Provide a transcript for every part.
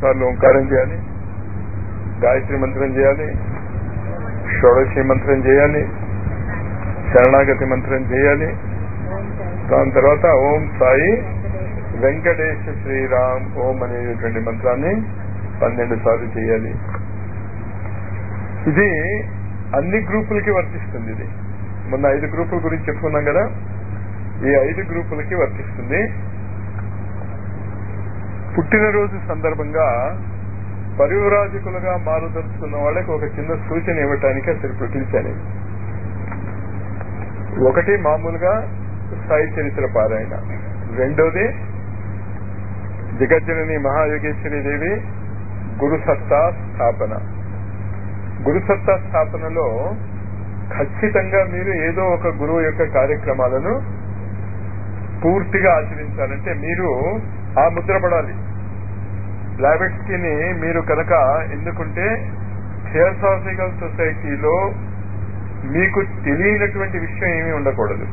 సార్లు ఓంకారం చేయాలి గాయత్రి మంత్రం చేయాలి షోడశి మంత్రం చేయాలి శరణాగతి మంత్రం చేయాలి దాని తర్వాత ఓం సాయి వెంకటేశ శ్రీరామ్ ఓం అనేటువంటి మంత్రాన్ని పన్నెండు సార్లు చేయాలి ఇది అన్ని గ్రూపులకి వర్తిస్తుంది ఇది మొన్న ఐదు గ్రూపుల గురించి చెప్పుకున్నాం కదా ఈ ఐదు గ్రూపులకి వర్తిస్తుంది పుట్టినరోజు సందర్భంగా పరివరాజకులుగా మారుదలుచుకున్న వాళ్ళకి ఒక చిన్న సూచన ఇవ్వటానికి అసలు పిలిచాను ఒకటి మామూలుగా సాయి చరిత్ర పారాయణ రెండోది దిగజ్జనని మహాయోగేశ్వరి దేవి గురుసత్తా స్థాపన గురుసత్తా స్థాపనలో ఖచ్చితంగా మీరు ఏదో ఒక గురువు యొక్క కార్యక్రమాలను పూర్తిగా ఆచరించాలంటే మీరు ఆ ముద్ర పడాలి బ్లావెట్స్కి మీరు కనుక ఎందుకుంటే థియోసాఫికల్ సొసైటీలో మీకు తెలియనటువంటి విషయం ఏమీ ఉండకూడదు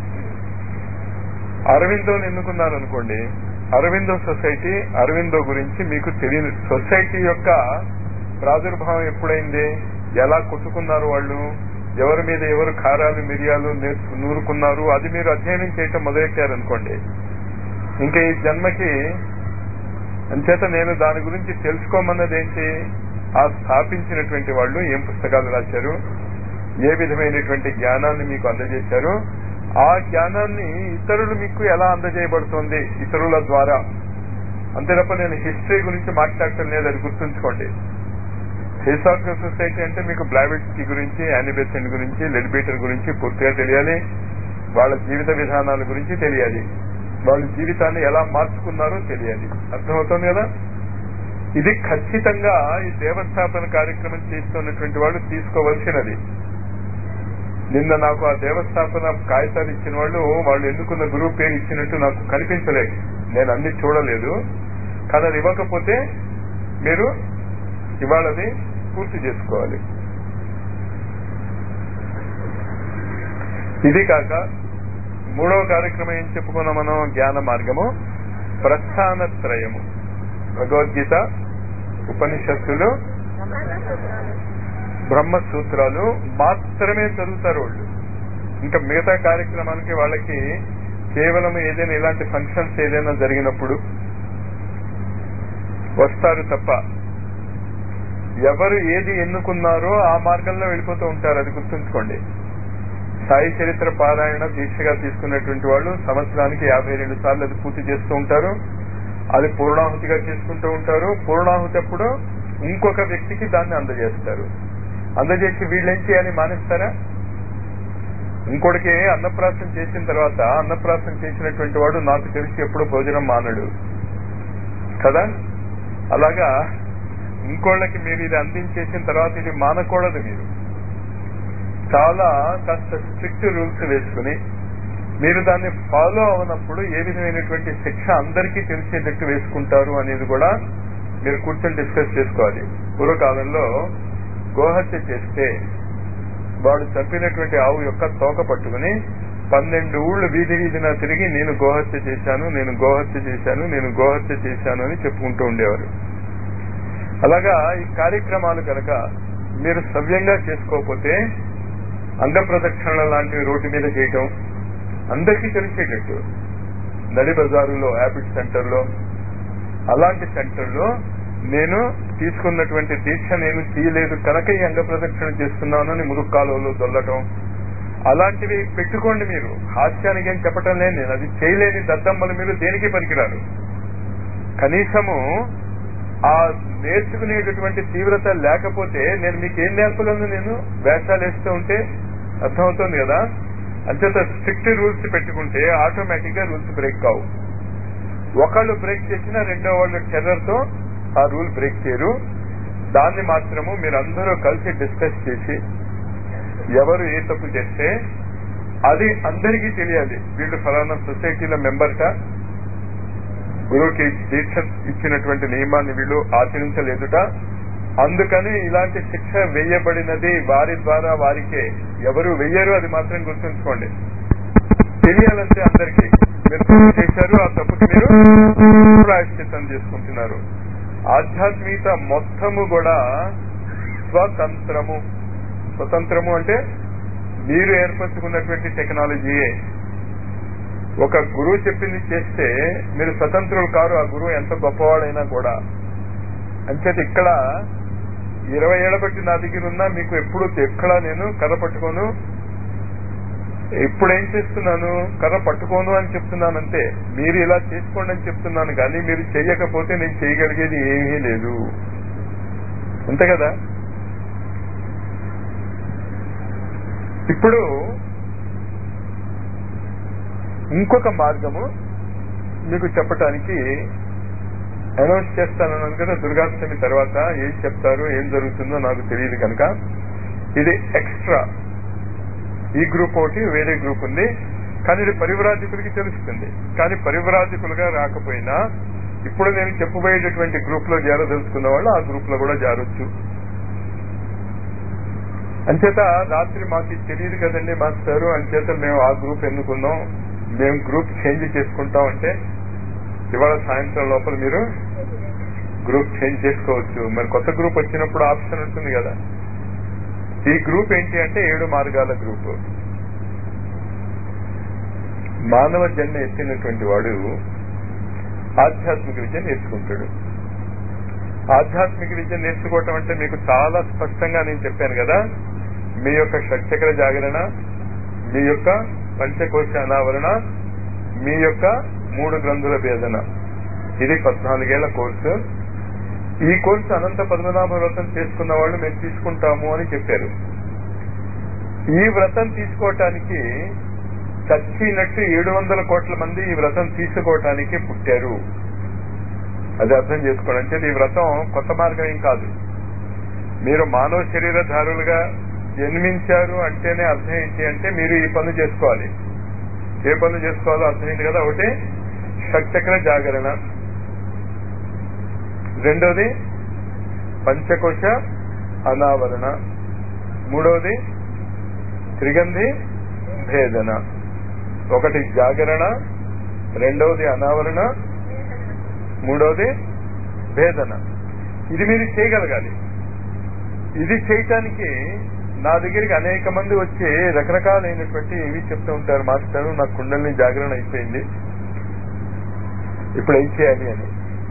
అరవిందోని ఎన్నుకున్నారనుకోండి అరవిందో సొసైటీ అరవిందో గురించి మీకు తెలియని సొసైటీ యొక్క ప్రాదుర్భావం ఎప్పుడైంది ఎలా కొట్టుకున్నారు వాళ్ళు ఎవరి మీద ఎవరు కారాలు మిరియాలు నేర్చు నూరుకున్నారు అది మీరు అధ్యయనం చేయటం మొదలెట్టారనుకోండి ఇంకా ఈ జన్మకి అంచేత నేను దాని గురించి తెలుసుకోమన్నది ఏంటి ఆ స్థాపించినటువంటి వాళ్ళు ఏం పుస్తకాలు రాశారు ఏ విధమైనటువంటి జ్ఞానాన్ని మీకు అందజేశారు ఆ జ్ఞానాన్ని ఇతరులు మీకు ఎలా అందజేయబడుతుంది ఇతరుల ద్వారా అంతే తప్ప నేను హిస్టరీ గురించి మాట్లాడటం లేదు అది గుర్తుంచుకోండి హిస్టారికల్ సొసైటీ అంటే మీకు బ్లావెట్స్కి గురించి యానిబెసెంట్ గురించి లెడ్బీటర్ గురించి పూర్తిగా తెలియాలి వాళ్ళ జీవిత విధానాల గురించి తెలియాలి వాళ్ళ జీవితాన్ని ఎలా మార్చుకున్నారో తెలియాలి అర్థమవుతుంది కదా ఇది ఖచ్చితంగా ఈ దేవస్థాపన కార్యక్రమం చేస్తున్నటువంటి వాళ్ళు తీసుకోవలసినది నిన్న నాకు ఆ దేవస్థాపన కాగితాలు ఇచ్చిన వాళ్ళు వాళ్ళు ఎన్నుకున్న గురువు పేరు ఇచ్చినట్టు నాకు కనిపించలేదు నేను అన్ని చూడలేదు కానీ అది ఇవ్వకపోతే మీరు ఇవాళది పూర్తి చేసుకోవాలి ఇది కాక మూడవ కార్యక్రమం ఏం చెప్పుకున్నాం మనం జ్ఞాన మార్గము ప్రస్థానత్రయము భగవద్గీత ఉపనిషత్తులు బ్రహ్మసూత్రాలు మాత్రమే చదువుతారు వాళ్ళు ఇంకా మిగతా కార్యక్రమానికి వాళ్ళకి కేవలం ఏదైనా ఇలాంటి ఫంక్షన్స్ ఏదైనా జరిగినప్పుడు వస్తారు తప్ప ఎవరు ఏది ఎన్నుకున్నారో ఆ మార్గంలో వెళ్ళిపోతూ ఉంటారు అది గుర్తుంచుకోండి సాయి చరిత్ర పారాయణ దీక్షగా తీసుకున్నటువంటి వాళ్ళు సంవత్సరానికి యాభై రెండు సార్లు అది పూర్తి చేస్తూ ఉంటారు అది పూర్ణాహుతిగా చేసుకుంటూ ఉంటారు పూర్ణాహుతి అప్పుడు ఇంకొక వ్యక్తికి దాన్ని అందజేస్తారు అందజేసి వీళ్ళేం చేయాలి మానేస్తారా ఇంకోటికి అన్నప్రాసం చేసిన తర్వాత అన్నప్రాసం చేసినటువంటి వాడు నాకు తెలిసి ఎప్పుడు భోజనం మానడు కదా అలాగా ఇంకోళ్ళకి మీరు ఇది అందించేసిన తర్వాత ఇది మానకూడదు మీరు చాలా కాస్త స్ట్రిక్ట్ రూల్స్ వేసుకుని మీరు దాన్ని ఫాలో అవనప్పుడు ఏ విధమైనటువంటి శిక్ష అందరికీ తెలిసేటట్టు వేసుకుంటారు అనేది కూడా మీరు కూర్చొని డిస్కస్ చేసుకోవాలి పూర్వకాలంలో గోహత్య చేస్తే వాడు చంపినటువంటి ఆవు యొక్క తోక పట్టుకుని పన్నెండు ఊళ్ళు వీధి వీధిన తిరిగి నేను గోహత్య చేశాను నేను గోహత్య చేశాను నేను గోహత్య చేశాను అని చెప్పుకుంటూ ఉండేవారు అలాగా ఈ కార్యక్రమాలు కనుక మీరు సవ్యంగా చేసుకోకపోతే అంగ ప్రదక్షిణల లాంటివి రోడ్డు మీద చేయటం అందరికీ తెలిసేటట్టు నడి బజారులో యాపిడ్ సెంటర్లో అలాంటి సెంటర్లో నేను తీసుకున్నటువంటి దీక్ష నేను చేయలేదు కనుక ఈ అంగ ప్రదక్షిణ చేస్తున్నాను అని మురుక్కాలలో దొల్లటం అలాంటివి పెట్టుకోండి మీరు హాస్యానికి ఏం చెప్పటం లేదు నేను అది చేయలేని దద్దమ్మలు మీరు దేనికి పనికిరారు కనీసము ఆ నేర్చుకునేటటువంటి తీవ్రత లేకపోతే నేను మీకు ఏం నేర్పలను నేను వేషాలు వేస్తూ ఉంటే అర్థమవుతుంది కదా అంచేత స్ట్రిక్ట్ రూల్స్ పెట్టుకుంటే ఆటోమేటిక్ గా రూల్స్ బ్రేక్ కావు ఒకళ్ళు బ్రేక్ చేసినా రెండో వాళ్ళు టెర్రర్ తో ఆ రూల్ బ్రేక్ చేయరు దాన్ని మాత్రము మీరు అందరూ కలిసి డిస్కస్ చేసి ఎవరు ఏ తప్పు చేస్తే అది అందరికీ తెలియాలి వీళ్ళు ఫలానా సొసైటీలో మెంబర్ట గురువుకి దీక్ష ఇచ్చినటువంటి నియమాన్ని వీళ్ళు ఆచరించలేదుట అందుకని ఇలాంటి శిక్ష వేయబడినది వారి ద్వారా వారికే ఎవరు వెయ్యరు అది మాత్రం గుర్తుంచుకోండి తెలియాలంటే అందరికీ మీరు తప్పు చేశారు ఆ తప్పుకి మీరు ప్రాయశ్చిత్తం చేసుకుంటున్నారు ఆధ్యాత్మికత మొత్తము కూడా స్వతంత్రము స్వతంత్రము అంటే మీరు ఏర్పరచుకున్నటువంటి టెక్నాలజీయే ఒక గురువు చెప్పింది చేస్తే మీరు స్వతంత్రులు కారు ఆ గురువు ఎంత గొప్పవాడైనా కూడా అంచేత ఇక్కడ ఇరవై ఏళ్ల బట్టి నా దగ్గర ఉన్నా మీకు ఎప్పుడు ఎక్కడా నేను కర్ర పట్టుకోను ఎప్పుడు ఏం చేస్తున్నాను కర్ర పట్టుకోను అని చెప్తున్నాను అంతే మీరు ఇలా చేసుకోండి అని చెప్తున్నాను కానీ మీరు చెయ్యకపోతే నేను చేయగలిగేది ఏమీ లేదు అంతే కదా ఇప్పుడు ఇంకొక మార్గము మీకు చెప్పటానికి అనౌన్స్ చేస్తానన్నాను కదా దుర్గాష్టమి తర్వాత ఏం చెప్తారు ఏం జరుగుతుందో నాకు తెలియదు కనుక ఇది ఎక్స్ట్రా ఈ గ్రూప్ ఒకటి వేరే గ్రూప్ ఉంది కానీ ఇది పరివ్రాజకులకి తెలుస్తుంది కానీ పరివ్రాజకులుగా రాకపోయినా ఇప్పుడు నేను చెప్పబోయేటటువంటి గ్రూప్ లో చేరదలుచుకున్న వాళ్ళు ఆ గ్రూప్ లో కూడా చేరొచ్చు అంచేత రాత్రి మాకు తెలియదు కదండి మాస్టారు అంచేత మేము ఆ గ్రూప్ ఎన్నుకున్నాం మేము గ్రూప్ చేంజ్ చేసుకుంటాం అంటే ఇవాళ సాయంత్రం లోపల మీరు గ్రూప్ చేంజ్ చేసుకోవచ్చు మరి కొత్త గ్రూప్ వచ్చినప్పుడు ఆప్షన్ ఉంటుంది కదా ఈ గ్రూప్ ఏంటి అంటే ఏడు మార్గాల గ్రూప్ మానవ జన్మ ఎత్తినటువంటి వాడు ఆధ్యాత్మిక విద్య నేర్చుకుంటాడు ఆధ్యాత్మిక విద్య నేర్చుకోవటం అంటే మీకు చాలా స్పష్టంగా నేను చెప్పాను కదా మీ యొక్క షట్చక్ర జాగరణ మీ యొక్క పంచకోశ అనావరణ మీ యొక్క మూడు గ్రంథుల భేదన ఇది పద్నాలుగేళ్ల కోర్సు ఈ కోర్సు అనంత పద్మనాభ వ్రతం చేసుకున్న వాళ్ళు మేము తీసుకుంటాము అని చెప్పారు ఈ వ్రతం తీసుకోవటానికి చచ్చినట్టు ఏడు వందల కోట్ల మంది ఈ వ్రతం తీసుకోవటానికి పుట్టారు అది అర్థం చేసుకోండి అంటే ఈ వ్రతం కొత్త మార్గం ఏం కాదు మీరు మానవ శరీరధారులుగా జన్మించారు అంటేనే అర్థం ఏంటి అంటే మీరు ఈ పనులు చేసుకోవాలి ఏ పనులు చేసుకోవాలో అర్థమైంది కదా ఒకటి షట్చక్ర జాగరణ రెండోది పంచకోశ అనావరణ మూడవది త్రిగంధి భేదన ఒకటి జాగరణ రెండవది అనావరణ మూడవది భేదన ఇది మీరు చేయగలగాలి ఇది చేయటానికి నా దగ్గరికి అనేక మంది వచ్చి రకరకాలైనటువంటి ఇవి చెప్తూ ఉంటారు మాస్టర్ నా కుండల్ని జాగరణ అయిపోయింది ఇప్పుడు ఏం చేయాలి అని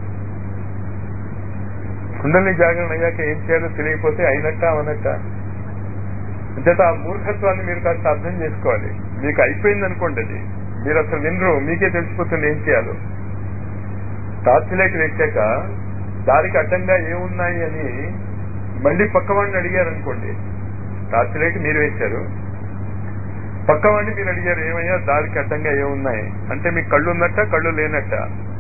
కుండల్ని జాగరణ అయ్యాక ఏం చేయాలో తెలియకపోతే అయినట్ట అవనట్ట అంచేత ఆ మూర్ఖత్వాన్ని మీరు కాస్త అర్థం చేసుకోవాలి మీకు అయిపోయింది అనుకోండి అది మీరు అసలు వినరు మీకే తెలిసిపోతుంది ఏం చేయాలో టార్చ్ లైట్ వేసాక దారికి అడ్డంగా ఏమున్నాయి అని మళ్ళీ పక్కవాడిని అడిగారు అనుకోండి టార్చ్ లైట్ మీరు వేశారు పక్కవాడిని మీరు అడిగారు ఏమయ్యా దారికి అడ్డంగా ఏమున్నాయి అంటే మీకు కళ్ళు ఉన్నట్ట కళ్ళు లేనట్ట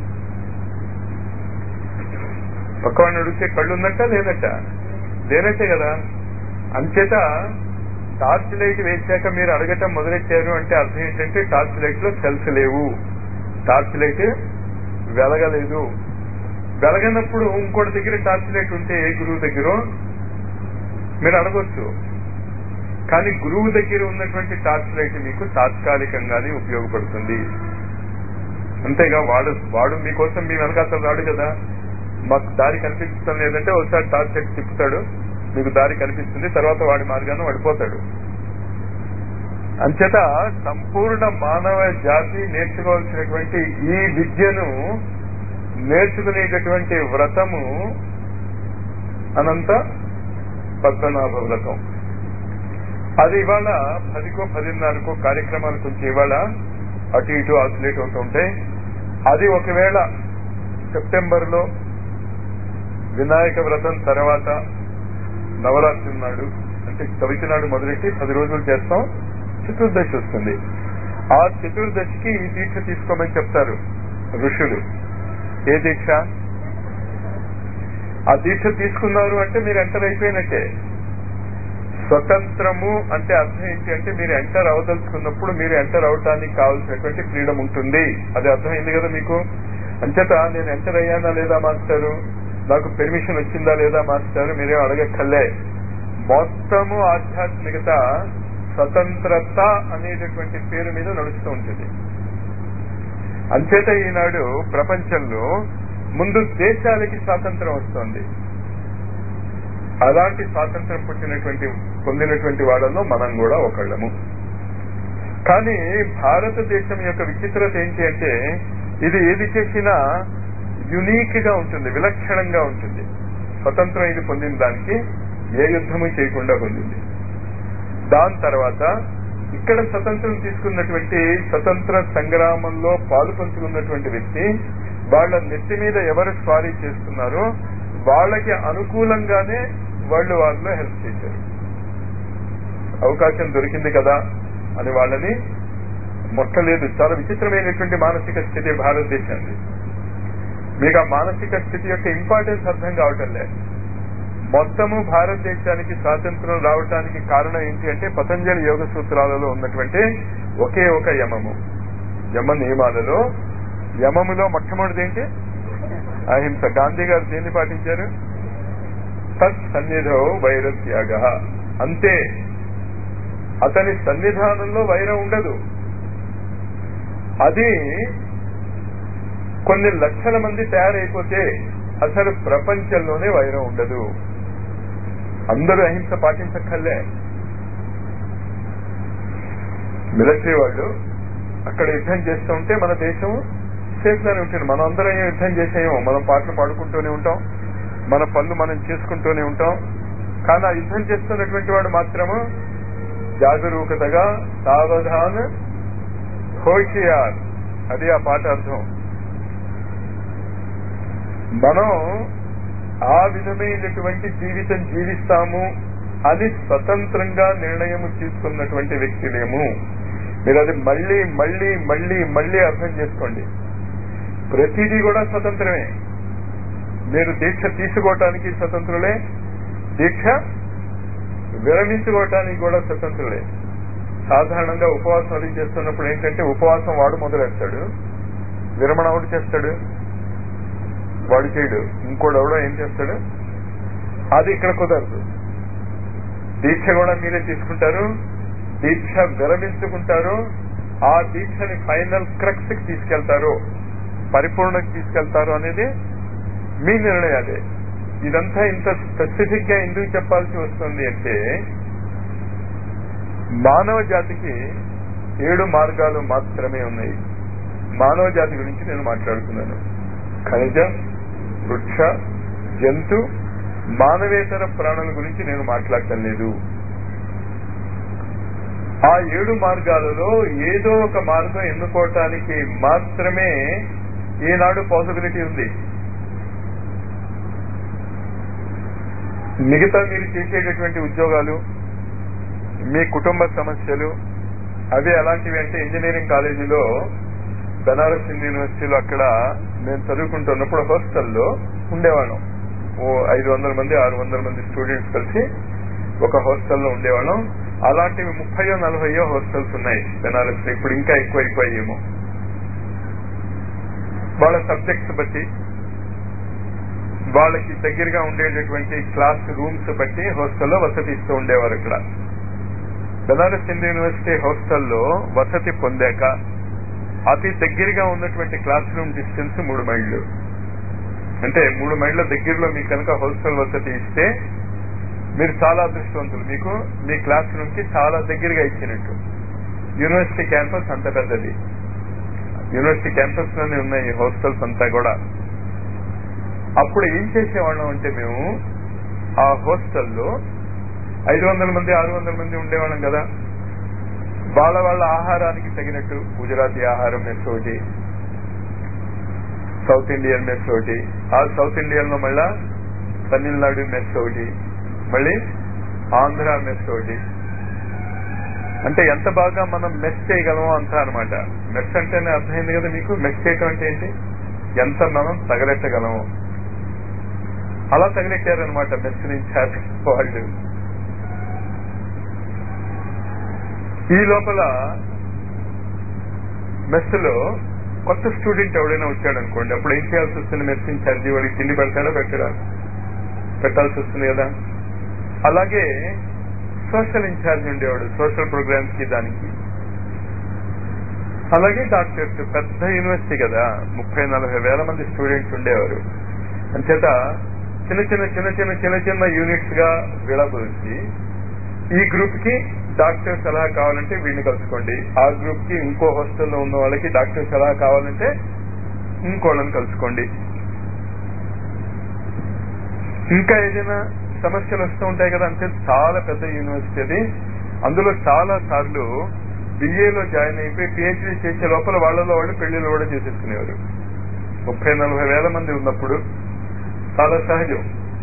పక్కవాడిని అడిగితే కళ్ళు ఉన్నట్ట లేనట్ట లేనట్టే కదా అంచేత టార్చ్ లైట్ వేసాక మీరు అడగటం మొదలెట్టారు అంటే అర్థం ఏంటంటే టార్చ్ లైట్ లో సెల్స్ లేవు టార్చ్ లైట్ వెలగలేదు వెలగనప్పుడు ఇంకోటి దగ్గర టార్చ్ లైట్ ఉంటే ఏ గురువు దగ్గర మీరు అడగొచ్చు కానీ గురువు దగ్గర ఉన్నటువంటి టార్చ్ లైట్ మీకు తాత్కాలికంగానే ఉపయోగపడుతుంది అంతేగా వాడు వాడు మీకోసం మీ వెనకాతలు రాడు కదా మాకు దారి కనిపించడం లేదంటే ఒకసారి టార్చ్ లైట్ తిప్పుతాడు మీకు దారి కనిపిస్తుంది తర్వాత వాడి మార్గాన్ని పడిపోతాడు అంచేత సంపూర్ణ మానవ జాతి నేర్చుకోవాల్సినటువంటి ఈ విద్యను నేర్చుకునేటటువంటి వ్రతము అనంత పద్మనాభ వ్రతం అది ఇవాళ పదికో పదిన్నరకో కార్యక్రమాలు కొంచెం ఇవాళ అటు ఇటు ఆసిలేట్ అవుతూ ఉంటాయి అది ఒకవేళ సెప్టెంబర్ లో వినాయక వ్రతం తర్వాత నవరాత్రి నాడు అంటే చవితి నాడు మొదలెట్టి పది రోజులు చేస్తాం చతుర్దశి వస్తుంది ఆ చతుర్దశికి ఈ దీక్ష తీసుకోమని చెప్తారు ఋషులు ఏ దీక్ష ఆ దీక్ష తీసుకున్నారు అంటే మీరు ఎంటర్ అయిపోయినట్టే స్వతంత్రము అంటే అర్థం ఏంటి అంటే మీరు ఎంటర్ అవదలుచుకున్నప్పుడు మీరు ఎంటర్ అవటానికి కావాల్సినటువంటి ఫ్రీడమ్ ఉంటుంది అది అర్థమైంది కదా మీకు అంచేత నేను ఎంటర్ అయ్యానా లేదా మాస్టారు నాకు పెర్మిషన్ వచ్చిందా లేదా మాస్టారు మీరేం అడగక్కర్లే మొత్తము ఆధ్యాత్మికత స్వతంత్రత అనేటటువంటి పేరు మీద నడుస్తూ ఉంటుంది అంచేత ఈనాడు ప్రపంచంలో ముందు దేశాలకి స్వాతంత్రం వస్తుంది అలాంటి స్వాతంత్రం పుట్టినటువంటి పొందినటువంటి వాళ్ళలో మనం కూడా ఒకళ్ళము కానీ భారతదేశం యొక్క విచిత్రత ఏంటి అంటే ఇది ఏది చేసినా యునీక్ గా ఉంటుంది విలక్షణంగా ఉంటుంది స్వతంత్రం ఇది పొందిన దానికి ఏ యుద్ధము చేయకుండా పొందింది దాని తర్వాత ఇక్కడ స్వతంత్రం తీసుకున్నటువంటి స్వతంత్ర సంగ్రామంలో పాలు పంచుకున్నటువంటి వ్యక్తి వాళ్ళ నెత్తి మీద ఎవరు స్వారీ చేస్తున్నారో వాళ్ళకి అనుకూలంగానే వాళ్ళు వాళ్ళలో హెల్ప్ చేశారు అవకాశం దొరికింది కదా అని వాళ్ళని మొట్టలేదు చాలా విచిత్రమైనటువంటి మానసిక స్థితి భారతదేశానికి మీకు ఆ మానసిక స్థితి యొక్క ఇంపార్టెన్స్ అర్థం కావటం లేదు మొత్తము భారతదేశానికి స్వాతంత్రం రావటానికి కారణం ఏంటి అంటే పతంజలి యోగ సూత్రాలలో ఉన్నటువంటి ఒకే ఒక యమము యమ నియమాలలో యమములో మొట్టమొదటిది ఏంటి అహింస గాంధీ గారు దేన్ని పాటించారు తత్ సన్నిధో వైరత్యాగ అంతే అతని సన్నిధానంలో వైరం ఉండదు అది కొన్ని లక్షల మంది తయారైపోతే అసలు ప్రపంచంలోనే వైరం ఉండదు అందరూ అహింస పాటించక్కర్లే మిలిటరీ వాళ్ళు అక్కడ యుద్ధం చేస్తూ ఉంటే మన దేశం సేఫ్ గానే ఉంటుంది మనం అందరం ఏం యుద్ధం చేసేమో మనం పాటలు పాడుకుంటూనే ఉంటాం మన పనులు మనం చేసుకుంటూనే ఉంటాం కానీ ఆ యుద్ధం చేస్తున్నటువంటి వాడు మాత్రము జాగరూకతగా సావధాన్ హోషియార్ అది ఆ పాట అర్థం మనం ఆ విధమైనటువంటి జీవితం జీవిస్తాము అని స్వతంత్రంగా నిర్ణయం తీసుకున్నటువంటి వ్యక్తులేము మీరు అది మళ్ళీ మళ్ళీ మళ్ళీ మళ్ళీ అర్థం చేసుకోండి ప్రతిదీ కూడా స్వతంత్రమే మీరు దీక్ష తీసుకోవటానికి స్వతంత్రులే దీక్ష విరమించుకోవటానికి కూడా స్వతంత్రులే సాధారణంగా ఉపవాసం అది చేస్తున్నప్పుడు ఏంటంటే ఉపవాసం వాడు మొదలెడతాడు విరమణ ఒకటి చేస్తాడు వాడు చేయడు ఇంకోడు ఎవడో ఏం చేస్తాడు అది ఇక్కడ కుదరదు దీక్ష కూడా మీరే తీసుకుంటారు దీక్ష విరమించుకుంటారు ఆ దీక్షని ఫైనల్ క్రక్స్ కి తీసుకెళ్తారు పరిపూర్ణకి తీసుకెళ్తారు అనేది మీ నిర్ణయాలే ఇదంతా ఇంత స్పెసిఫిక్ గా ఎందుకు చెప్పాల్సి వస్తుంది అంటే మానవ జాతికి ఏడు మార్గాలు మాత్రమే ఉన్నాయి మానవ జాతి గురించి నేను మాట్లాడుతున్నాను ఖనిజ వృక్ష జంతు మానవేతర ప్రాణుల గురించి నేను మాట్లాడటం లేదు ఆ ఏడు మార్గాలలో ఏదో ఒక మార్గం ఎన్నుకోవటానికి మాత్రమే ఈనాడు పాసిబిలిటీ ఉంది మిగతా మీరు చేసేటటువంటి ఉద్యోగాలు మీ కుటుంబ సమస్యలు అవి ఎలాంటివి అంటే ఇంజనీరింగ్ కాలేజీలో బెనారస్ హిందూ యూనివర్సిటీలో అక్కడ నేను చదువుకుంటున్నప్పుడు హాస్టల్లో ఉండేవాళ్ళం ఓ ఐదు వందల మంది ఆరు వందల మంది స్టూడెంట్స్ కలిసి ఒక హాస్టల్లో ఉండేవాళ్ళం అలాంటివి ముప్పయో నలభయో హాస్టల్స్ ఉన్నాయి బెనారస్ ఇప్పుడు ఇంకా ఎక్కువ అయిపోయాయేమో వాళ్ళ సబ్జెక్ట్స్ బట్టి వాళ్ళకి దగ్గరగా ఉండేటటువంటి క్లాస్ రూమ్స్ బట్టి హాస్టల్లో వసతి ఇస్తూ ఉండేవారు ఇక్కడ బెనారస్ హిందూ యూనివర్సిటీ హాస్టల్లో వసతి పొందాక అతి దగ్గరగా ఉన్నటువంటి క్లాస్ రూమ్ డిస్టెన్స్ మూడు మైళ్ళు అంటే మూడు మైళ్ళ దగ్గరలో మీకు కనుక హాస్టల్ వసతి ఇస్తే మీరు చాలా అదృష్టవంతులు మీకు మీ క్లాస్ రూమ్ కి చాలా దగ్గరగా ఇచ్చినట్టు యూనివర్సిటీ క్యాంపస్ అంత పెద్దది యూనివర్సిటీ క్యాంపస్ లోనే ఉన్నాయి హాస్టల్స్ అంతా కూడా అప్పుడు ఏం చేసేవాళ్ళం అంటే మేము ఆ హాస్టల్లో ఐదు వందల మంది ఆరు వందల మంది ఉండేవాళ్ళం కదా వాళ్ళ వాళ్ళ ఆహారానికి తగినట్టు గుజరాతీ ఆహారం మెస్ ఒకటి సౌత్ ఇండియన్ మెస్ ఒకటి ఆ సౌత్ ఇండియన్ లో మళ్ళా తమిళనాడు మెస్ ఒకటి మళ్ళీ ఆంధ్ర మెస్ ఒకటి అంటే ఎంత బాగా మనం మెస్ చేయగలమో అంత అనమాట మెస్ అంటేనే అర్థమైంది కదా మీకు మెస్ చేయటం అంటే ఏంటి ఎంత మనం తగలెట్టగలమో అలా తగిలెట్టారనమాట మెస్ నుంచి వాళ్ళు ఈ లోపల మెస్సులో కొత్త స్టూడెంట్ ఎవడైనా వచ్చాడు అనుకోండి అప్పుడు ఏం చేయాల్సి వస్తుంది మెస్ ఇన్ఛార్జి వాడికి తిండి పెడతాడా పెట్టడా పెట్టాల్సి వస్తుంది కదా అలాగే సోషల్ ఇన్ఛార్జ్ ఉండేవాడు సోషల్ ప్రోగ్రామ్స్ కి దానికి అలాగే డాక్టర్స్ పెద్ద యూనివర్సిటీ కదా ముప్పై నలభై వేల మంది స్టూడెంట్స్ ఉండేవారు అంచేత చిన్న చిన్న చిన్న చిన్న చిన్న చిన్న యూనిట్స్ గా విడబోసి ఈ గ్రూప్ కి డాక్టర్ సలహా కావాలంటే వీడిని కలుసుకోండి ఆ గ్రూప్ కి ఇంకో హాస్టల్లో ఉన్న వాళ్ళకి డాక్టర్ సలహా కావాలంటే ఇంకోళ్ళని కలుసుకోండి ఇంకా ఏదైనా సమస్యలు వస్తూ ఉంటాయి కదా అంటే చాలా పెద్ద యూనివర్సిటీ అది అందులో చాలా సార్లు బిఏలో జాయిన్ అయిపోయి పిహెచ్డీ చేసే లోపల వాళ్ళలో వాళ్ళు పెళ్లిళ్ళు కూడా చేసేసుకునేవారు ముప్పై నలభై వేల మంది ఉన్నప్పుడు చాలా సహజం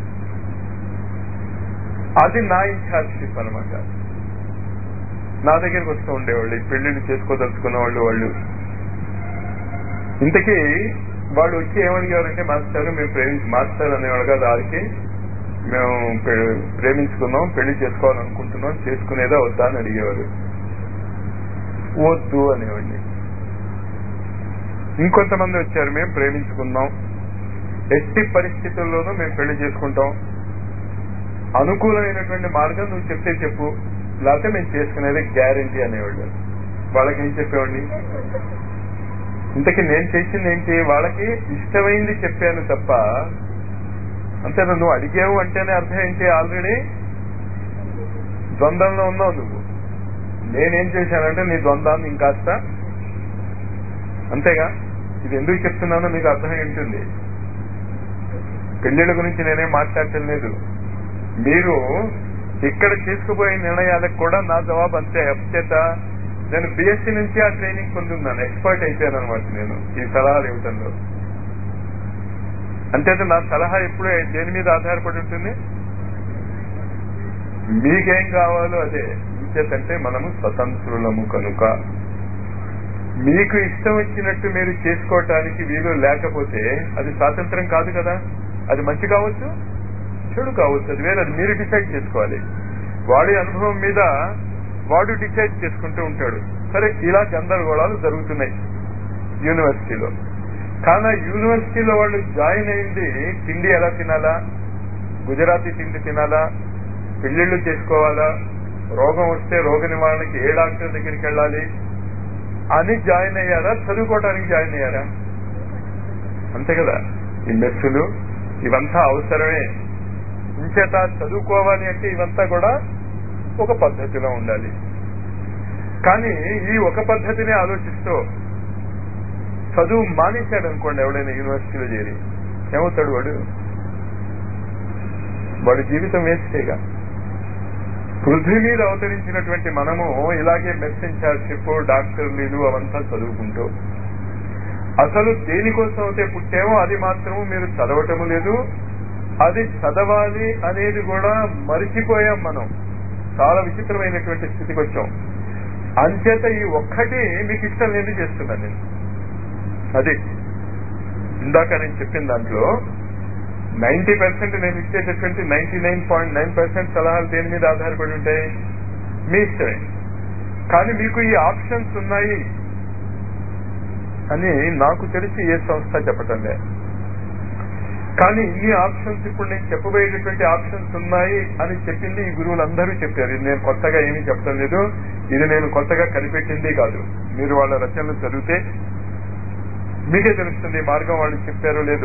అది నా ఇన్ఛార్జ్షిప్ అనమాట నా దగ్గరికి వస్తూ ఉండేవాళ్ళు ఈ పెళ్లిళ్ళు చేసుకోదలుచుకున్న వాళ్ళు వాళ్ళు ఇంతకీ వాళ్ళు వచ్చి ఏమడిగారంటే మాస్టర్ మేము ప్రేమించి మాస్టర్ అనేవాళ్ళు కాదు ఆడికి మేము పె- ప్రేమించుకున్నాం పెళ్లి చేసుకోవాలనుకుంటున్నాం చేసుకునేదా వద్దా అని అడిగేవారు వద్దు అనేవాడిని ఇంకొంతమంది వచ్చారు మేము ప్రేమించుకున్నాం ఎట్టి పరిస్థితుల్లోనూ మేము పెళ్లి చేసుకుంటాం అనుకూలమైనటువంటి మార్గం నువ్వు చెప్తే చెప్పు లేకపోతే మేము చేసుకునేది గ్యారంటీ అనేవాళ్ళు వాళ్ళకి ఏం చెప్పేవాడిని ఇంతకీ నేను చేసింది ఏంటి వాళ్ళకి ఇష్టమైంది చెప్పాను తప్ప అంతేనా నువ్వు అడిగావు అంటేనే అర్థం ఏంటి ఆల్రెడీ ద్వంద్వంలో ఉన్నావు నువ్వు నేనేం చేశానంటే నీ ద్వంద్వాన్ని ఇంకాస్త అంతేగా ఇది ఎందుకు చెప్తున్నానో మీకు అర్థమై ఉంటుంది పెళ్లిళ్ళ గురించి నేనేం మాట్లాడటం లేదు మీరు ఇక్కడ తీసుకుపోయే నిర్ణయాలకు కూడా నా జవాబు అంతే అప్చేత నేను బిఎస్సీ నుంచి ఆ ట్రైనింగ్ పొందున్నాను ఎక్స్పర్ట్ అయిపోయాను అనమాట నేను ఈ సలహాలు ఇవ్వటంలో అంతేత నా సలహా ఎప్పుడు దేని మీద ఆధారపడి ఉంటుంది మీకేం కావాలో అదే ఇంచేతంటే మనము స్వతంత్రులము కనుక మీకు ఇష్టం వచ్చినట్టు మీరు చేసుకోవటానికి వీలు లేకపోతే అది స్వాతంత్రం కాదు కదా అది మంచి కావచ్చు చెడు కావచ్చు అది వేరే అది మీరు డిసైడ్ చేసుకోవాలి వాడి అనుభవం మీద వాడు డిసైడ్ చేసుకుంటూ ఉంటాడు సరే ఇలా గందరగోళాలు జరుగుతున్నాయి యూనివర్సిటీలో కానీ ఆ యూనివర్సిటీలో వాళ్ళు జాయిన్ అయింది తిండి ఎలా తినాలా గుజరాతీ తిండి తినాలా పెళ్లిళ్ళు చేసుకోవాలా రోగం వస్తే రోగ నివారణకి ఏ డాక్టర్ దగ్గరికి వెళ్ళాలి అని జాయిన్ అయ్యారా చదువుకోవడానికి జాయిన్ అయ్యారా అంతే కదా ఈ మెస్సులు ఇవంతా అవసరమే ఇంచేత చదువుకోవాలి అంటే ఇవంతా కూడా ఒక పద్ధతిలో ఉండాలి కానీ ఈ ఒక పద్ధతిని ఆలోచిస్తూ చదువు మానేశాడు అనుకోండి ఎవడైనా యూనివర్సిటీలో చేరి ఏమవుతాడు వాడు వాడి జీవితం వేస్తేగా పృథ్వీ మీద అవతరించినటువంటి మనము ఇలాగే మెస్ ఇన్ఛార్జ్షిప్ డాక్టర్లు అవంతా చదువుకుంటూ అసలు దేనికోసం అయితే పుట్టామో అది మాత్రము మీరు చదవటము లేదు అది చదవాలి అనేది కూడా మరిచిపోయాం మనం చాలా విచిత్రమైనటువంటి స్థితికి వచ్చాం అంచేత ఈ ఒక్కటి మీకు ఇష్టం లేదు చేస్తున్నాను నేను అది ఇందాక నేను చెప్పిన దాంట్లో నైన్టీ పర్సెంట్ నేను ఇచ్చేటటువంటి ninety nine point nine percent సలహాలు దేని మీద ఆధారపడి ఉంటాయి మీ ఇష్టమే కానీ మీకు ఈ ఆప్షన్స్ ఉన్నాయి అని నాకు తెలిసి ఏ సంస్థ చెప్పటం లేదు కానీ ఇన్ని ఆప్షన్స్ ఇప్పుడు నేను చెప్పబోయేటటువంటి ఆప్షన్స్ ఉన్నాయి అని చెప్పింది ఈ గురువులందరూ చెప్పారు ఇది నేను కొత్తగా ఏమీ చెప్పడం లేదు ఇది నేను కొత్తగా కనిపెట్టింది కాదు మీరు వాళ్ళ రచనలు చదివితే మీకే తెలుస్తుంది ఈ మార్గం వాళ్ళు చెప్పారో లేదు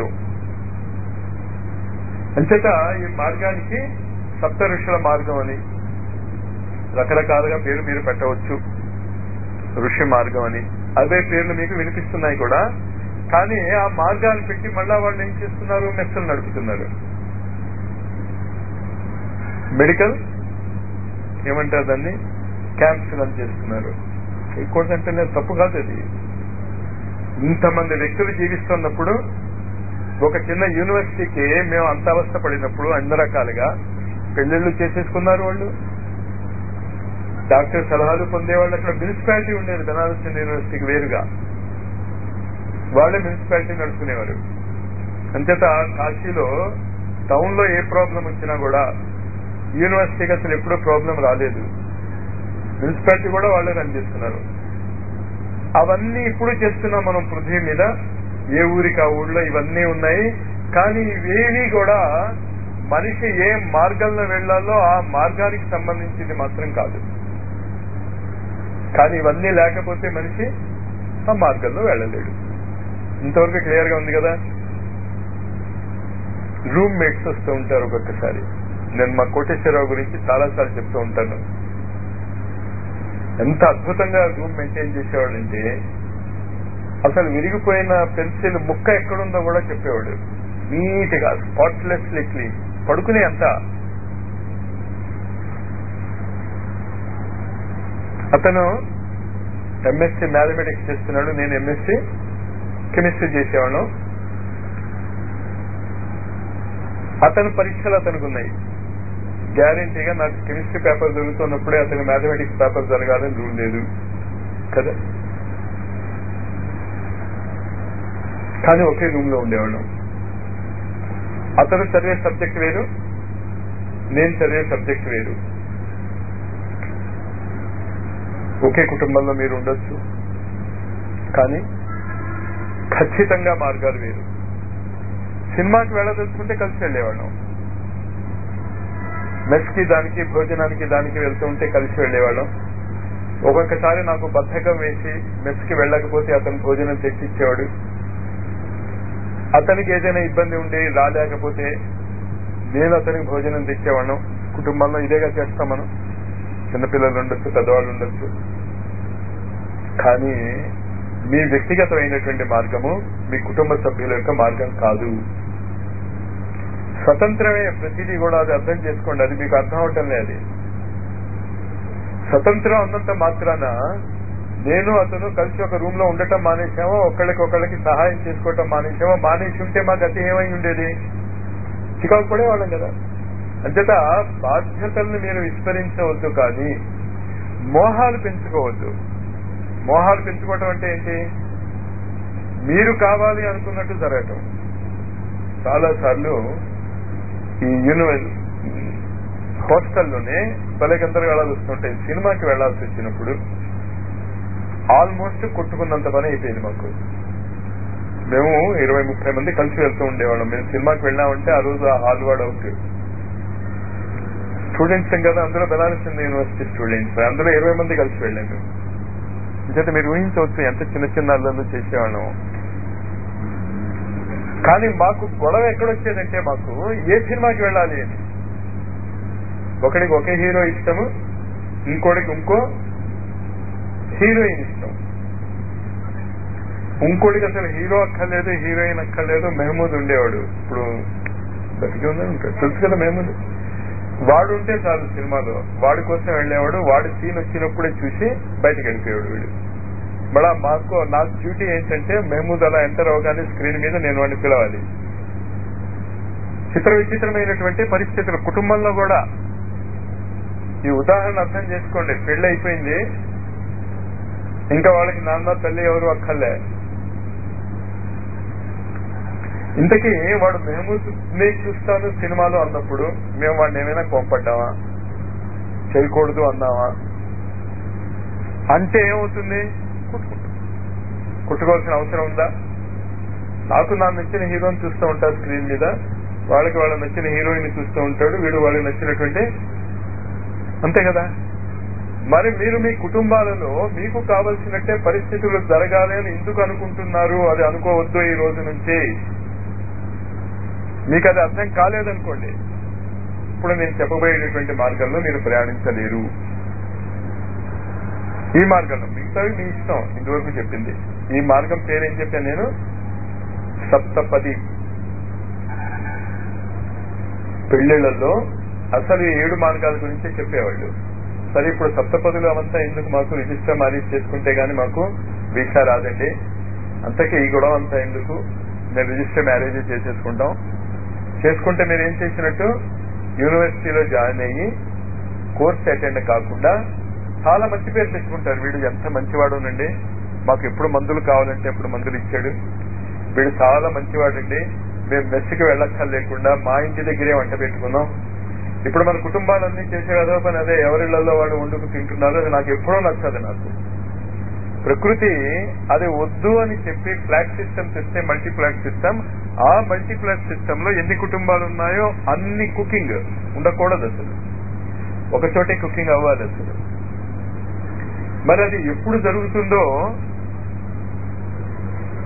అంచేత ఈ మార్గానికి సప్త ఋషుల మార్గం అని రకరకాలుగా పేరు మీరు పెట్టవచ్చు ఋషి మార్గం అని అవే పేర్లు మీకు వినిపిస్తున్నాయి కూడా కానీ ఆ మార్గాన్ని పెట్టి మళ్ళా వాళ్ళు ఏం చేస్తున్నారు మెస్సులు నడుపుతున్నారు మెడికల్ ఏమంటారు దాన్ని క్యాంప్స్ రన్ చేస్తున్నారు ఇంకోటంటే నేను తప్పు కాదు అది ఇంతమంది వ్యక్తులు జీవిస్తున్నప్పుడు ఒక చిన్న యూనివర్సిటీకి మేము అంత అవస్థ పడినప్పుడు అన్ని రకాలుగా పెళ్లిళ్ళు చేసేసుకున్నారు వాళ్ళు డాక్టర్ సలహాలు పొందేవాళ్ళు అక్కడ మున్సిపాలిటీ ఉండేది బెనారస్ యూనివర్సిటీకి వేరుగా వాళ్ళే మున్సిపాలిటీ నడుపుకునేవారు అంచేత కాశీలో టౌన్ లో ఏ ప్రాబ్లం వచ్చినా కూడా యూనివర్సిటీకి అసలు ఎప్పుడూ ప్రాబ్లం రాలేదు మున్సిపాలిటీ కూడా వాళ్ళే రన్ చేస్తున్నారు అవన్నీ ఇప్పుడు చేస్తున్నాం మనం పృథ్వీ మీద ఏ ఊరికి ఆ ఊళ్ళో ఇవన్నీ ఉన్నాయి కానీ ఇవేవి కూడా మనిషి ఏ మార్గంలో వెళ్లాలో ఆ మార్గానికి సంబంధించింది మాత్రం కాదు కానీ ఇవన్నీ లేకపోతే మనిషి ఆ మార్గంలో వెళ్ళలేడు ఇంతవరకు క్లియర్ గా ఉంది కదా రూమ్ మేట్స్ వస్తూ ఉంటారు ఒక్కొక్కసారి నేను మా కోటేశ్వరరావు గురించి చాలాసార్లు చెప్తూ ఉంటాను ఎంత అద్భుతంగా రూమ్ మెయింటైన్ చేసేవాడంటే అసలు విరిగిపోయిన పెన్సిల్ ముక్క ఎక్కడుందో కూడా చెప్పేవాడు నీట్ గా స్పాట్లెస్లీ క్లీన్ పడుకునే అంత అతను ఎంఎస్సి మ్యాథమెటిక్స్ చేస్తున్నాడు నేను ఎంఎస్సి కెమిస్ట్రీ చేసేవాడు అతను పరీక్షలు అతనికి ఉన్నాయి గ్యారంటీగా నాకు కెమిస్ట్రీ పేపర్ జరుగుతున్నప్పుడే అతని మ్యాథమెటిక్స్ పేపర్ జరగాలని రూల్ లేదు కదా కానీ ఒకే రూమ్ లో ఉండేవాళ్ళం అతను చదివే సబ్జెక్ట్ వేరు నేను చదివే సబ్జెక్ట్ వేరు ఒకే కుటుంబంలో మీరు ఉండొచ్చు కానీ ఖచ్చితంగా మార్గాలు వేరు సినిమాకి వెళ్ళదలుచుకుంటే కలిసి వెళ్ళేవాళ్ళం మెస్ కి దానికి భోజనానికి దానికి వెళ్తూ ఉంటే కలిసి వెళ్ళేవాళ్ళం ఒక్కొక్కసారి నాకు బద్ధకం వేసి మెస్ కి వెళ్ళకపోతే అతను భోజనం తెచ్చిచ్చేవాడు అతనికి ఏదైనా ఇబ్బంది ఉండి రాలేకపోతే నేను అతనికి భోజనం తెచ్చేవాళ్ళం కుటుంబంలో ఇదేగా చేస్తాం మనం చిన్నపిల్లలు ఉండొచ్చు పెద్దవాళ్ళు ఉండొచ్చు కానీ మీ వ్యక్తిగతమైనటువంటి మార్గము మీ కుటుంబ సభ్యుల యొక్క మార్గం కాదు స్వతంత్రమే ప్రతిదీ కూడా అది అర్థం చేసుకోండి అది మీకు అర్థం అవటం లేదు స్వతంత్రం అన్నంత మాత్రాన నేను అతను కలిసి ఒక రూమ్ లో ఉండటం మానేసామో ఒకళ్ళకి ఒకళ్ళకి సహాయం చేసుకోవటం మానేసామో మానేసి ఉంటే మా గతి ఏమై ఉండేది చికాకు పడేవాళ్ళం కదా అంచేత బాధ్యతల్ని మీరు విస్మరించవద్దు కానీ మోహాలు పెంచుకోవద్దు మోహాలు పెంచుకోవటం అంటే ఏంటి మీరు కావాలి అనుకున్నట్టు జరగటం చాలా సార్లు ఈ యూనివర్సిటీ హాస్టల్లోనే భలే గందరగాళాలు వస్తుంటాయి సినిమాకి వెళ్లాల్సి వచ్చినప్పుడు ఆల్మోస్ట్ కొట్టుకున్నంత పని అయిపోయింది మాకు మేము ఇరవై ముప్పై మంది కలిసి వెళ్తూ ఉండేవాళ్ళం మేము సినిమాకి వెళ్ళామంటే ఆ రోజు ఆ హాల్ వాడ్ అవుట్ స్టూడెంట్స్ కదా అందులో బెనారస్ యూనివర్సిటీ స్టూడెంట్స్ అందులో ఇరవై మంది కలిసి వెళ్ళాము ఇంకైతే మీరు ఊహించవచ్చు ఎంత చిన్న చిన్న అల్లర్లు చేసేవాళ్ళం కానీ మాకు గొడవ ఎక్కడొచ్చేదంటే మాకు ఏ సినిమాకి వెళ్ళాలి అని ఒకడికి ఒకే హీరో ఇష్టము ఇంకోటికి ఇంకో హీరోయిన్ ఇష్టం ఇంకోటికి అసలు హీరో అక్కర్లేదు హీరోయిన్ అక్కర్లేదు మెహమూద్ ఉండేవాడు ఇప్పుడు బతికి ఉందని ఉంటాడు తెలుసు కదా మెహమూద్ వాడు ఉంటే చాలు సినిమాలో వాడి కోసం వెళ్ళేవాడు వాడి సీన్ వచ్చినప్పుడే చూసి బయటకు వెళ్ళిపోయాడు వీడు మళ్ళా మాకు నా డ్యూటీ ఏంటంటే మెహమూద్ అలా ఎంటర్ అవగానే స్క్రీన్ మీద నేను వాడిని పిలవాలి చిత్ర విచిత్రమైనటువంటి పరిస్థితులు కుటుంబంలో కూడా ఈ ఉదాహరణ అర్థం చేసుకోండి పెళ్లి అయిపోయింది ఇంకా వాళ్ళకి నాన్న తల్లి ఎవరు అక్కర్లే ఇంతకీ వాడు మెహమూద్ నే చూస్తాను సినిమాలో అన్నప్పుడు మేము వాడిని ఏమైనా కోంపడ్డామా చేయకూడదు అన్నావా అంటే ఏమవుతుంది కొట్టుకుంటాం కొట్టుకోవాల్సిన అవసరం ఉందా నాకు నా నచ్చిన హీరోని చూస్తూ ఉంటా స్క్రీన్ మీద వాళ్ళకి వాళ్ళ నచ్చిన హీరోయిన్ చూస్తూ ఉంటాడు వీడు వాళ్ళకి నచ్చినటువంటి అంతే కదా మరి మీరు మీ కుటుంబాలలో మీకు కావలసినట్టే పరిస్థితులు జరగాలి అని ఎందుకు అనుకుంటున్నారు అది అనుకోవద్దు ఈ రోజు నుంచి మీకు అది అర్థం కాలేదనుకోండి ఇప్పుడు నేను చెప్పబోయేటటువంటి మార్గంలో మీరు ప్రయాణించలేరు ఈ మార్గంలో మిగతావి మీ ఇష్టం ఇంతవరకు చెప్పింది ఈ మార్గం పేరేం చెప్పాను నేను సప్తపది పెళ్లిళ్లలో అసలు ఈ ఏడు మార్గాల గురించే చెప్పేవాళ్ళు సరే ఇప్పుడు సప్తపదులు అవంతా ఎందుకు మాకు రిజిస్టర్ మ్యారేజ్ చేసుకుంటే గానీ మాకు వీసా రాదండి అంతకే ఈ గొడవ అంతా ఎందుకు మేము రిజిస్టర్ మ్యారేజ్ చేసేసుకుంటాం చేసుకుంటే మీరు ఏం చేసినట్టు యూనివర్సిటీలో జాయిన్ అయ్యి కోర్స్ అటెండ్ కాకుండా చాలా మంచి పేరు తెచ్చుకుంటారు వీడు ఎంత మంచివాడునండి మాకు ఎప్పుడు మందులు కావాలంటే ఎప్పుడు మందులు ఇచ్చాడు వీడు చాలా మంచివాడండి మేము మెస్సుకి వెళ్ళక్కర్ లేకుండా మా ఇంటి దగ్గరే వంట పెట్టుకున్నాం ఇప్పుడు మన కుటుంబాలన్నీ చేసే కదా పని అదే ఎవరిళ్లలో వాళ్ళు వండుకు తింటున్నారో అది నాకు ఎప్పుడో నచ్చదు నాకు ప్రకృతి అది వద్దు అని చెప్పి ఫ్లాట్ సిస్టమ్ తెస్తే మల్టీ ఫ్లాట్ సిస్టమ్ ఆ మల్టీ ఫ్లాట్ సిస్టమ్ లో ఎన్ని కుటుంబాలు ఉన్నాయో అన్ని కుకింగ్ ఉండకూడదు అసలు ఒక చోటే కుకింగ్ అవ్వాలి అసలు మరి అది ఎప్పుడు జరుగుతుందో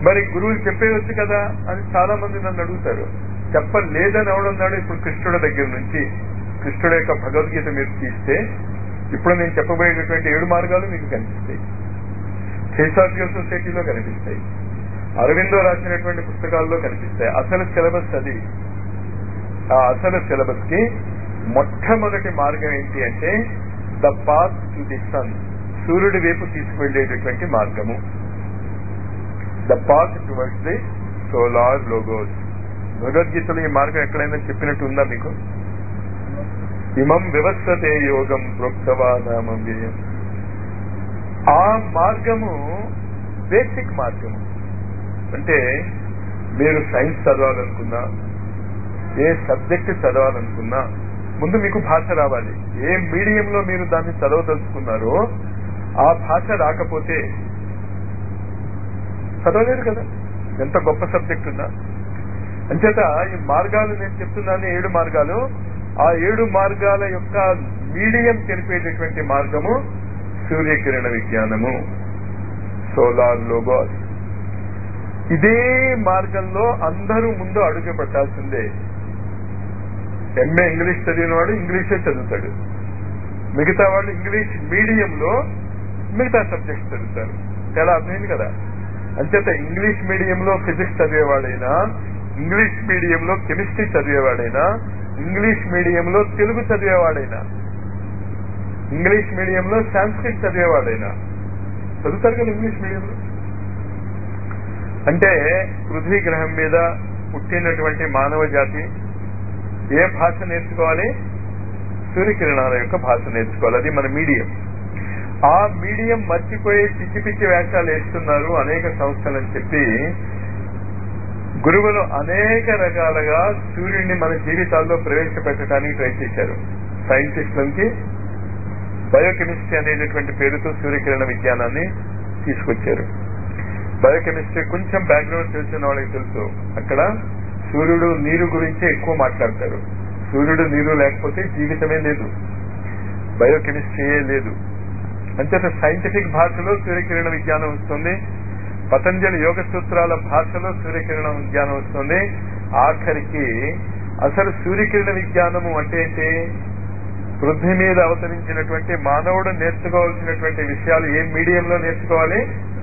మరి గురువులు చెప్పేయచ్చు కదా అని చాలా మంది నన్ను అడుగుతారు చెప్పలేదని ఎవడన్నాడు ఇప్పుడు కృష్ణుడి దగ్గర నుంచి కృష్ణుడి యొక్క భగవద్గీత మీరు తీస్తే ఇప్పుడు నేను చెప్పబోయేటటువంటి ఏడు మార్గాలు మీకు కనిపిస్తాయి ఫిలాసాఫికల్ సొసైటీలో కనిపిస్తాయి అరవిందో రాసినటువంటి పుస్తకాల్లో కనిపిస్తాయి అసలు సిలబస్ అది ఆ అసలు సిలబస్ కి మొట్టమొదటి మార్గం ఏంటి అంటే the path to the sun సూర్యుడి వైపు తీసుకువెళ్లేటటువంటి మార్గము the path towards the solar logos భగవద్గీతలో ఈ మార్గం ఎక్కడైనా చెప్పినట్టు ఉందా మీకు ఇమం వ్యవస్థతే యోగం ప్రోక్తవా నామం వ్యయం ఆ మార్గము బేసిక్ మార్గము అంటే మీరు సైన్స్ చదవాలనుకున్నా ఏ సబ్జెక్ట్ చదవాలనుకున్నా ముందు మీకు భాష రావాలి ఏ మీడియంలో మీరు దాన్ని చదవదలుచుకున్నారో ఆ భాష రాకపోతే చదవలేరు కదా ఎంత గొప్ప సబ్జెక్ట్ ఉన్నా అంచేత ఈ మార్గాలు నేను చెప్తున్నాను ఏడు మార్గాలు ఆ ఏడు మార్గాల యొక్క మీడియం తెలిపేటటువంటి మార్గము సూర్యకిరణ విజ్ఞానము సోలార్ లోగోస్ ఇదే మార్గంలో అందరూ ముందు అడుగు పెట్టాల్సిందే ఎంఏ ఇంగ్లీష్ చదివిన వాడు ఇంగ్లీషే చదువుతాడు మిగతా వాళ్ళు ఇంగ్లీష్ మీడియంలో మిగతా సబ్జెక్ట్స్ చదువుతారు చాలా అర్థమైంది కదా అంచేత ఇంగ్లీష్ మీడియంలో ఫిజిక్స్ చదివేవాడైనా ఇంగ్లీష్ మీడియంలో కెమిస్ట్రీ చదివేవాడైనా ఇంగ్లీష్ మీడియంలో తెలుగు చదివేవాడైనా ఇంగ్లీష్ మీడియంలో సాంస్క్రిట్ చదివేవాడైనా చదువుతారు కదా ఇంగ్లీష్ మీడియంలో అంటే పృథ్వీ గ్రహం మీద పుట్టినటువంటి మానవ జాతి ఏ భాష నేర్చుకోవాలి సూర్యకిరణాల యొక్క భాష నేర్చుకోవాలి అది మన మీడియం ఆ మీడియం మర్చిపోయి పిచ్చి పిచ్చి వేషాలు వేస్తున్నారు అనేక సంస్థలని చెప్పి గురువులు అనేక రకాలుగా సూర్యుడిని మన జీవితాల్లో ప్రవేశపెట్టడానికి ట్రై చేశారు సైంటిస్టులకి బయోకెమిస్ట్రీ అనేటటువంటి పేరుతో సూర్యకిరణ విజ్ఞానాన్ని తీసుకొచ్చారు బయోకెమిస్ట్రీ కొంచెం బ్యాక్గ్రౌండ్ తెలిసిన వాళ్ళకి తెలుసు అక్కడ సూర్యుడు నీరు గురించే ఎక్కువ మాట్లాడతారు సూర్యుడు నీరు లేకపోతే జీవితమే లేదు బయోకెమిస్ట్రీయే లేదు అంచేత సైంటిఫిక్ భాషలో సూర్యకిరణ విజ్ఞానం వస్తుంది పతంజలి యోగ సూత్రాల భాషలో సూర్యకిరణ విజ్ఞానం వస్తుంది ఆఖరికి అసలు సూర్యకిరణ విజ్ఞానము అంటే ఏంటి పృథ్వీ మీద అవతరించినటువంటి మానవుడు నేర్చుకోవాల్సినటువంటి విషయాలు ఏ మీడియంలో నేర్చుకోవాలి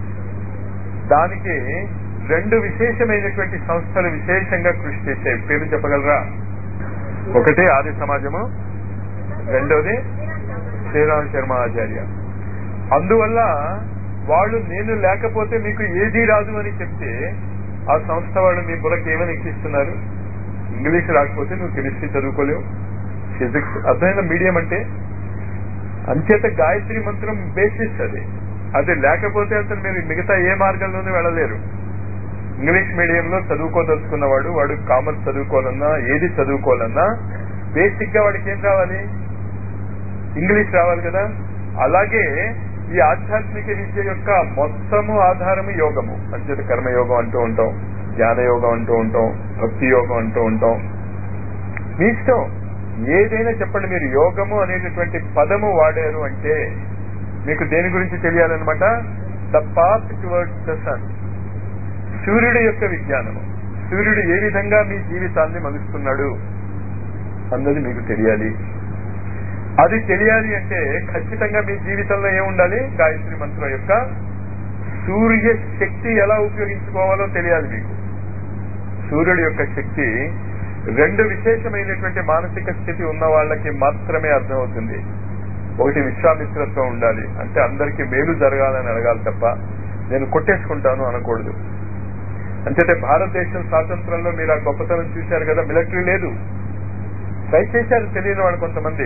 దానికి రెండు విశేషమైనటువంటి సంస్థలు విశేషంగా కృషి చేశాయి పేరు చెప్పగలరా ఒకటి ఆర్య సమాజము రెండోది శ్రీరామ శర్మ ఆచార్య అందువల్ల వాళ్ళు నేను లేకపోతే మీకు ఏదీ రాదు అని చెప్తే ఆ సంస్థ వాళ్ళు మీ బుర్రకి ఏమని ఎక్కిస్తున్నారు ఇంగ్లీష్ రాకపోతే నువ్వు కెమిస్ట్రీ చదువుకోలేవు ఫిజిక్స్ అర్థమైన మీడియం అంటే అంచేత గాయత్రి మంత్రం బేసిస్ అది అది లేకపోతే అసలు మీరు మిగతా ఏ మార్గంలోనూ వెళ్ళలేరు ఇంగ్లీష్ మీడియంలో చదువుకోదలుచుకున్నవాడు వాడు కామర్స్ చదువుకోవాలన్నా ఏది చదువుకోవాలన్నా బేసిక్ గా వాడికి ఏం రావాలి ఇంగ్లీష్ రావాలి కదా అలాగే ఈ ఆధ్యాత్మిక విద్య యొక్క మొత్తము ఆధారము యోగము అంచేత కర్మయోగం అంటూ ఉంటాం జ్ఞాన యోగం అంటూ ఉంటాం భక్తి యోగం అంటూ ఉంటాం మీ ఇష్టం ఏదైనా చెప్పండి మీరు యోగము అనేటటువంటి పదము వాడారు అంటే మీకు దేని గురించి తెలియాలన్నమాట the path towards the sun సూర్యుడి యొక్క విజ్ఞానము సూర్యుడు ఏ విధంగా మీ జీవితాన్ని మలుస్తున్నాడు అన్నది మీకు తెలియాలి అది తెలియాలి అంటే ఖచ్చితంగా మీ జీవితంలో ఏముండాలి గాయత్రి మంత్రం యొక్క సూర్య శక్తి ఎలా ఉపయోగించుకోవాలో తెలియాలి మీకు సూర్యుడి యొక్క శక్తి రెండు విశేషమైనటువంటి మానసిక స్థితి ఉన్న వాళ్ళకి మాత్రమే అర్థమవుతుంది ఒకటి విశ్వామిత్రత్వం ఉండాలి అంటే అందరికీ మేలు జరగాలని అడగాలి తప్ప నేను కొట్టేసుకుంటాను అనకూడదు అంచేతే భారతదేశం స్వాతంత్రంలో మీరు ఆ గొప్పతనం చూశారు కదా మిలిటరీ లేదు ట్రై చేశారు తెలియని వాళ్ళు కొంతమంది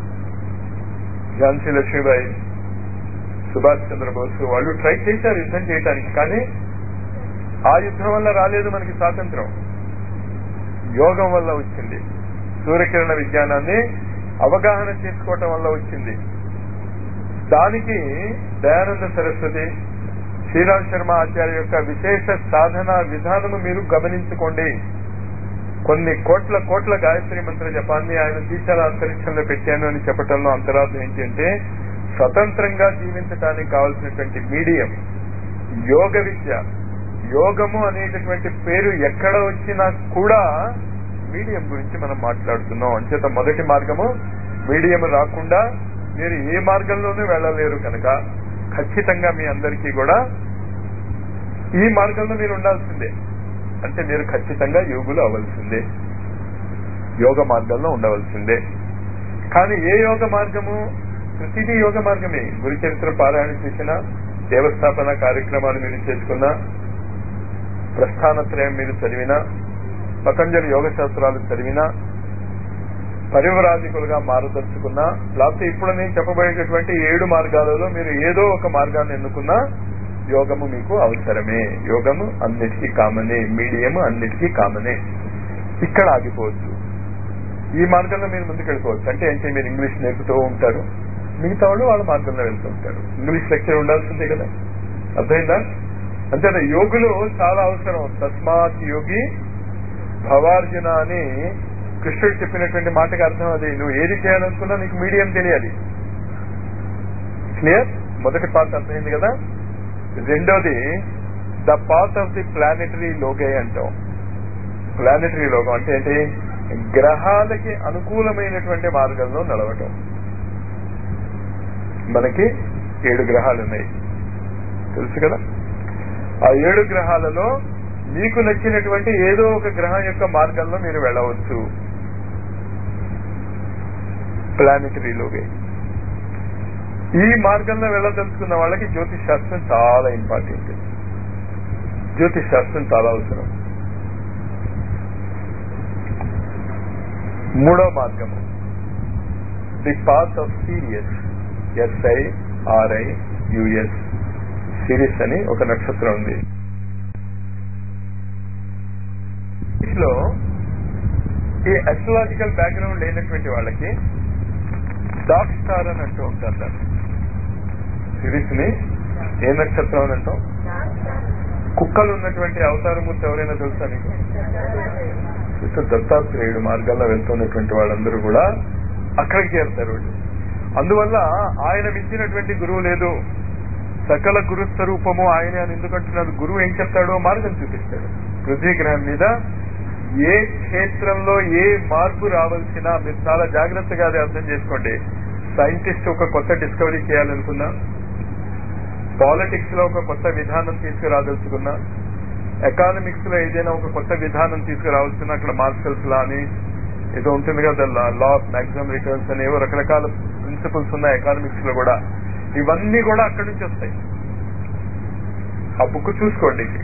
ఝాన్సీ లక్ష్మీబాయి సుభాష్ చంద్రబోస్ వాళ్ళు ట్రై చేశారు యుద్ధం చేయడానికి కానీ ఆ యుద్ధం వల్ల రాలేదు మనకి స్వాతంత్రం యోగం వల్ల వచ్చింది సూర్యకిరణ విజ్ఞానాన్ని అవగాహన చేసుకోవటం వల్ల వచ్చింది దానికి దయానంద సరస్వతి శ్రీరామ్ శర్మ ఆచార్య యొక్క విశేష సాధన విధానము మీరు గమనించుకోండి కొన్ని కోట్ల కోట్ల గాయత్రి మంత్ర జపాన్ని ఆయన తీశాల అంతరిక్షంలో పెట్టాను అని చెప్పటంలో అంతరార్థం ఏంటి అంటే స్వతంత్రంగా జీవించడానికి కావలసినటువంటి మీడియం యోగ విద్య యోగము అనేటటువంటి పేరు ఎక్కడ వచ్చినా కూడా మీడియం గురించి మనం మాట్లాడుతున్నాం అంచేత మొదటి మార్గము మీడియం రాకుండా మీరు ఏ మార్గంలోనూ వెళ్ళలేరు కనుక ఖచ్చితంగా మీ అందరికీ కూడా ఈ మార్గంలో మీరు ఉండాల్సిందే అంటే మీరు ఖచ్చితంగా యోగులు అవ్వాల్సిందే యోగ మార్గంలో ఉండవలసిందే కానీ ఏ యోగ మార్గము ప్రతిదీ యోగ మార్గమే గురు చరిత్ర పారాయణ చేసిన దేవస్థాపన కార్యక్రమాలు మీరు చేసుకున్నా ప్రస్థానత్రయం మీరు చదివినా పతంజలి యోగ శాస్త్రాలు చదివినా పరివరాజికులుగా మారదలుచుకున్నా లేకపోతే ఇప్పుడు నేను చెప్పబోయేటటువంటి ఏడు మార్గాలలో మీరు ఏదో ఒక మార్గాన్ని ఎన్నుకున్నా యోగము మీకు అవసరమే యోగము అన్నిటికీ కామనే మీడియం అన్నిటికీ కామనే ఇక్కడ ఆగిపోవచ్చు ఈ మార్గంలో మీరు ముందుకు వెళ్ళిపోవచ్చు అంటే ఏంటి మీరు ఇంగ్లీష్ నేర్పుతూ ఉంటారు మిగతా వాళ్ళు వాళ్ళ మార్గంలో వెళ్తూ ఉంటారు ఇంగ్లీష్ లెక్చర్ ఉండాల్సిందే కదా అర్థమైందా అంతే యోగులు చాలా అవసరం తస్మాత్ యోగి భవార్జున అని కృష్ణుడు చెప్పినటువంటి మాటకి అర్థం అది నువ్వు ఏది చేయాలనుకున్నా నీకు మీడియం తెలియాలి క్లియర్ మొదటి పార్ట్ అర్థమైంది కదా రెండోది the path of the planetary logoi అంటాం ప్లానెటరీ లోగం అంటే ఏంటి గ్రహాలకి అనుకూలమైనటువంటి మార్గంలో నడవటం మనకి ఏడు గ్రహాలు ఉన్నాయి తెలుసు కదా ఆ ఏడు గ్రహాలలో మీకు నచ్చినటువంటి ఏదో ఒక గ్రహం యొక్క మార్గంలో మీరు వెళ్ళవచ్చు ప్లానెటరీలోకి ఈ మార్గంలో వెళ్ళదలుచుకున్న వాళ్ళకి జ్యోతిష్ శాస్త్రం చాలా ఇంపార్టెంట్ జ్యోతిష్ శాస్త్రం చాలా అవసరం మూడో మార్గము the path of Sirius S I R I U S Sirius అని ఒక నక్షత్రం ఉంది లో ఈ అస్ట్రాలజికల్ బ్యాక్గ్రౌండ్ లేనటువంటి వాళ్ళకి డార్క్ స్టార్ అని అంటూ ఉంటారు దాన్ని సిరీస్ ని ఏ నక్షత్రం అని అంటాం కుక్కలు ఉన్నటువంటి అవతారమూర్తి ఎవరైనా తెలుసా నీకు కృష్ణ దత్తాత్రేయుడు మార్గాల్లో వెళ్తున్నటువంటి వాళ్ళందరూ కూడా అక్కడికి చేరుతారు వాళ్ళు అందువల్ల ఆయన మించినటువంటి గురువు లేదు సకల గురు స్వరూపము ఆయనే అని ఎందుకంటున్నారు గురువు ఏం చెప్తాడో మార్గం చూపిస్తాడు పృథ్వీ గ్రహం మీద ఏ క్షేత్రంలో ఏ మార్పు రావాల్సినా మీరు చాలా జాగ్రత్తగా అది అర్థం చేసుకోండి సైంటిస్ట్ ఒక కొత్త డిస్కవరీ చేయాలనుకున్నా పాలిటిక్స్ లో ఒక కొత్త విధానం తీసుకురాదలుచుకున్నా ఎకానమిక్స్ లో ఏదైనా ఒక కొత్త విధానం తీసుకురావాల్సిన అక్కడ మార్షల్స్ లా అని ఏదో ఉంటుంది కదా లా ఆఫ్ మాక్సిమం రిటర్న్స్ అని ఏవో రకరకాల ప్రిన్సిపల్స్ ఉన్నాయి ఎకానమిక్స్ లో కూడా ఇవన్నీ కూడా అక్కడి నుంచి వస్తాయి ఆ బుక్ చూసుకోండి